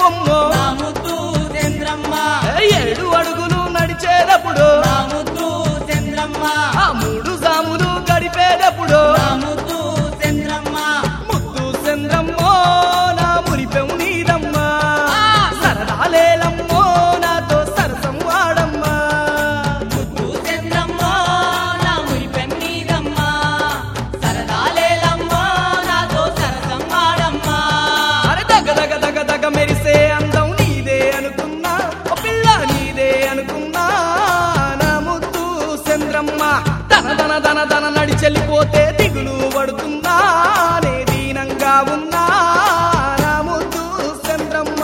అమ్మో నా ముద్దు చంద్రమ్మ ఏడు అడుగులు నడిచేటప్పుడు నా ముద్దు చంద్రమ్మ ఆ మూడు జాములు గడిపేటప్పుడు నా ముద్దు చంద్రమ్మ ముద్దు చంద్రమ్మో నా మురిపెం నీదమ్మా సరదాలేలమ్మో నాతో సరసం వాడమ్మా ముద్దు చంద్రమ్మ నా మురిపెం నీదమ్మ సరదాలేలమ్మ నాతో సరసం వాడమ్మ అరే దగ దగ దగ దగ మెరిసే అందం నీదే అనుకున్నా ఓ పిల్ల నీదే అనుకున్నా నా ముద్దు చంద్రమ్మ దన దన దన దన నడి చెల్లిపోతే దిగులు పడుతుందా నే దీనంగా ఉన్నా నా ముద్దు చంద్రమ్మ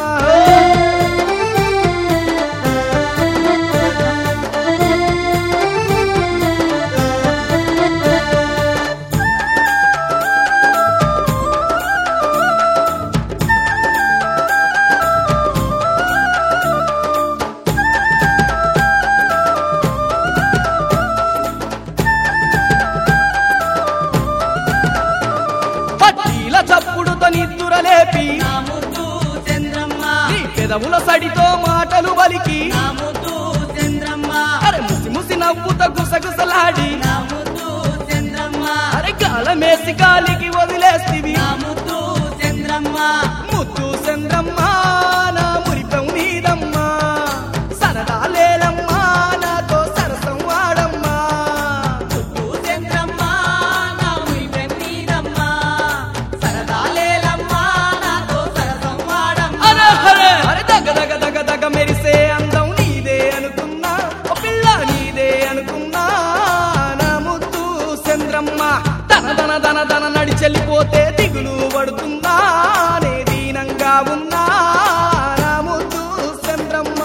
పట్టీల చప్పుడుతో నిద్దురలేపి నా ముద్దు చంద్రమ్మ నీ పెదవుల సడితో మాటలు బలికి నా ముద్దు చంద్రమ్మ అరే ముసి ముసి నవ్వుతో గుసగుసలాడి నా ముద్దు చంద్రమ్మ అరే గాలమేసి గాలికి వదిలేస్తివి నా ముద్దు చంద్రమ్మ ముద్దు చంద్రమ్మ నా మురిపం నీదమ్మా సరదాలేలమ్మా నాతో సరసం వాడమ్మా ముద్దు చంద్రమ్మ నా మురిపెం నీదమ్మ సరదాలేలమ్మ నాతో సరసం వాడమ్మ అరే అరే అరే దగ దగ దగ దగ మెరిసే అందం నీదే అనుకున్నా ఓ పిల్ల నీదే అనుకున్నా నా ముద్దు చంద్రమ్మ దన దన దన దన నడి చెల్లిపోతే దిగులు పడుతుందా నే దీనంగా ఉన్నా నా ముద్దు చంద్రమ్మ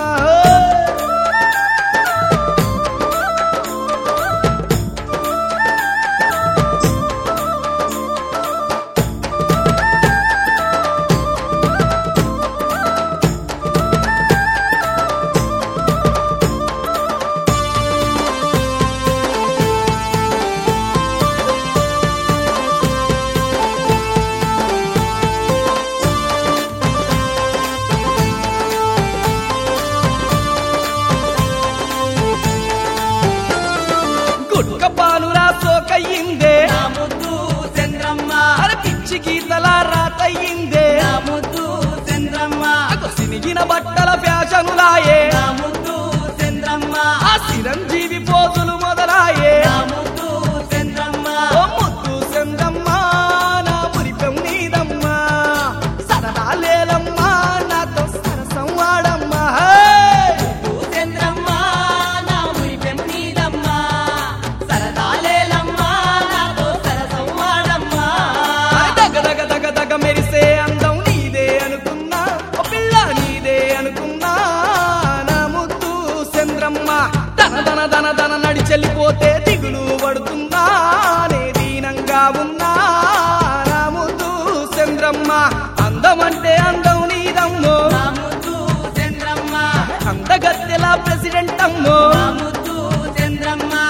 గుట్క పానురా సోకయ్యిందే నా ముద్దు చంద్రమ్మ అరే పిచ్చి గీతలా రాతయ్యిందే నా ముద్దు చంద్రమ్మ అగో సినిగిన బట్టల ఫ్యాషనులాయే నా ముద్దు చంద్రమ్మ ఆ చిరంజీవి పోజులు మొదలాయే నా ముద్దు చంద్రమ్మ ఓ ముద్దు చందమ్మ నా మురిపెం నీదమ్మా సరదాలేలమ్మా నాతో సరసం వాడమ్మా ముద్దు చంద్రమ్మ నా మురిపెం నీదమ్మ సరదాలేలమ్మ నాతో సరసం వాడమ్మ అరే దగ దగ దగ దగ మెరిసే అందం నీదే అనుకున్నా ఓ పిల్ల నీదే అనుకున్నా నా ముద్దు చంద్రమ్మ దన దన దన దన నడి చెల్లిపోతే దిగులు పడుతుందా నే దీనంగా ఉన్నా నా ముద్దు చంద్రమ్మ అందమంటే అందం నీదమ్మో నా ముద్దు చంద్రమ్మ అందగత్తెలా ప్రెసిడెంట్ అమ్మో నా ముద్దు చంద్రమ్మ